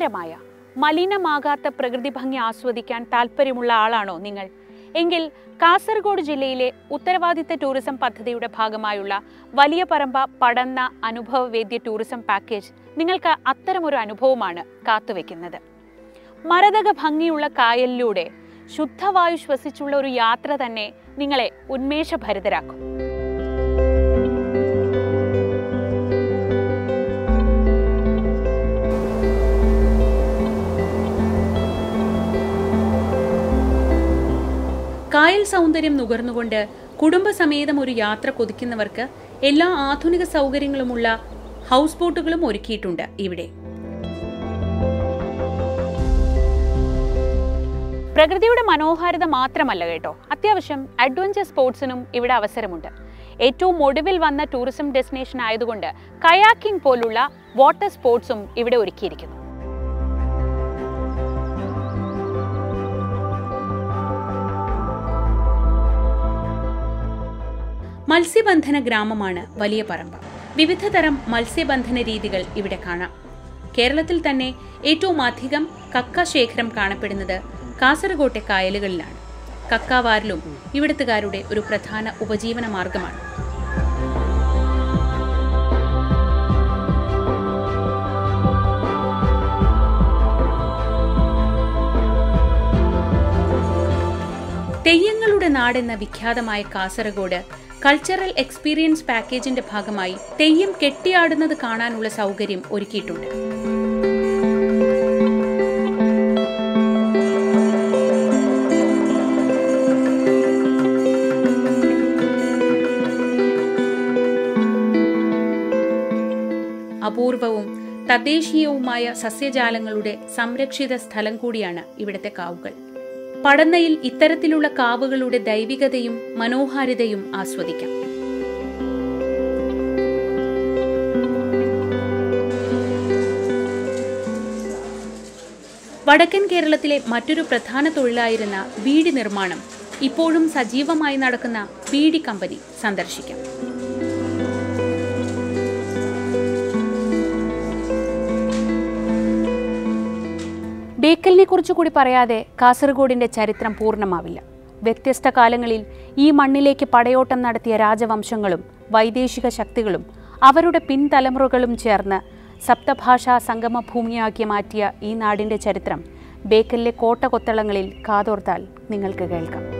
സുന്ദരമായ മലിനമാകാത്ത പ്രകൃതി ഭംഗി ആസ്വദിക്കാൻ താല്പര്യമുള്ള ആളാണോ നിങ്ങൾ എങ്കിൽ കാസർഗോഡ് ജില്ലയിലെ ഉത്തരവാദിത്ത ടൂറിസം പദ്ധതിയുടെ ഭാഗമായുള്ള വലിയ പറമ്പ പടന്ന അനുഭവവേദ്യ ടൂറിസം പാക്കേജ് നിങ്ങൾക്ക് അത്തരമൊരു അനുഭവമാണ് കാത്തുവെക്കുന്നത് മരതക ഭംഗിയുള്ള കായലിലൂടെ ശുദ്ധവായു ശ്വസിച്ചുള്ള ഒരു യാത്ര തന്നെ നിങ്ങളെ ഉന്മേഷഭരിതരാക്കും കായൽ സൗന്ദര്യം നുകർന്നുകൊണ്ട് കുടുംബസമേതം ഒരു യാത്ര കൊതിക്കുന്നവർക്ക് എല്ലാ ആധുനിക സൗകര്യങ്ങളുമുള്ള ഹൗസ് ബോട്ടുകളും ഒരുക്കിയിട്ടുണ്ട് ഇവിടെ പ്രകൃതിയുടെ മനോഹാരിത മാത്രമല്ല കേട്ടോ അത്യാവശ്യം അഡ്വഞ്ചർ സ്പോർട്സിനും ഇവിടെ അവസരമുണ്ട് ഏറ്റവും ഒടുവിൽ വന്ന ടൂറിസം ഡെസ്റ്റിനേഷൻ ആയതുകൊണ്ട് കയാക്കിംഗ് പോലുള്ള വാട്ടർ സ്പോർട്സും ഇവിടെ ഒരുക്കിയിരിക്കുന്നു മത്സ്യബന്ധന ഗ്രാമമാണ് വലിയ പറമ്പ് വിവിധ തരം മത്സ്യബന്ധന രീതികൾ ഇവിടെ കാണാം കേരളത്തിൽ തന്നെ ഏറ്റവും അധികം കക്ക ശേഖരം കാണപ്പെടുന്നത് കാസർഗോട്ടെ കായലുകളിലാണ് കക്കാവാരലും ഇവിടുത്തുകാരുടെ ഒരു പ്രധാന ഉപജീവന മാർഗമാണ് തെയ്യങ്ങളുടെ നാടെന്ന വിഖ്യാതമായ കാസർഗോഡ് കൾച്ചറൽ എക്സ്പീരിയൻസ് പാക്കേജിന്റെ ഭാഗമായി തെയ്യം കെട്ടിയാടുന്നത് കാണാനുള്ള സൗകര്യം ഒരുക്കിയിട്ടുണ്ട് അപൂർവവും തദ്ദേശീയവുമായ സസ്യജാലങ്ങളുടെ സംരക്ഷിത സ്ഥലം കൂടിയാണ് ഇവിടുത്തെ കാവുകൾ പടന്നയിൽ ഇത്തരത്തിലുള്ള കാവുകളുടെ ദൈവികതയും മനോഹാരിതയും ആസ്വദിക്കാം വടക്കൻ കേരളത്തിലെ മറ്റൊരു പ്രധാന തൊഴിലായിരുന്ന ബീഡി നിർമ്മാണം ഇപ്പോഴും സജീവമായി നടക്കുന്ന ബീഡി കമ്പനി സന്ദർശിക്കാം ബേക്കലിനെ കുറിച്ച് കൂടി പറയാതെ കാസർഗോഡിന്റെ ചരിത്രം പൂർണ്ണമാവില്ല വ്യത്യസ്ത കാലങ്ങളിൽ ഈ മണ്ണിലേക്ക് പടയോട്ടം നടത്തിയ രാജവംശങ്ങളും വൈദേശിക ശക്തികളും അവരുടെ പിൻതലമുറകളും ചേർന്ന് സപ്തഭാഷാ സംഗമഭൂമിയാക്കി മാറ്റിയ ഈ നാടിന്റെ ചരിത്രം ബേക്കലിലെ കോട്ട കൊത്തളങ്ങളിൽ കാതോർത്താൽ നിങ്ങൾക്ക് കേൾക്കാം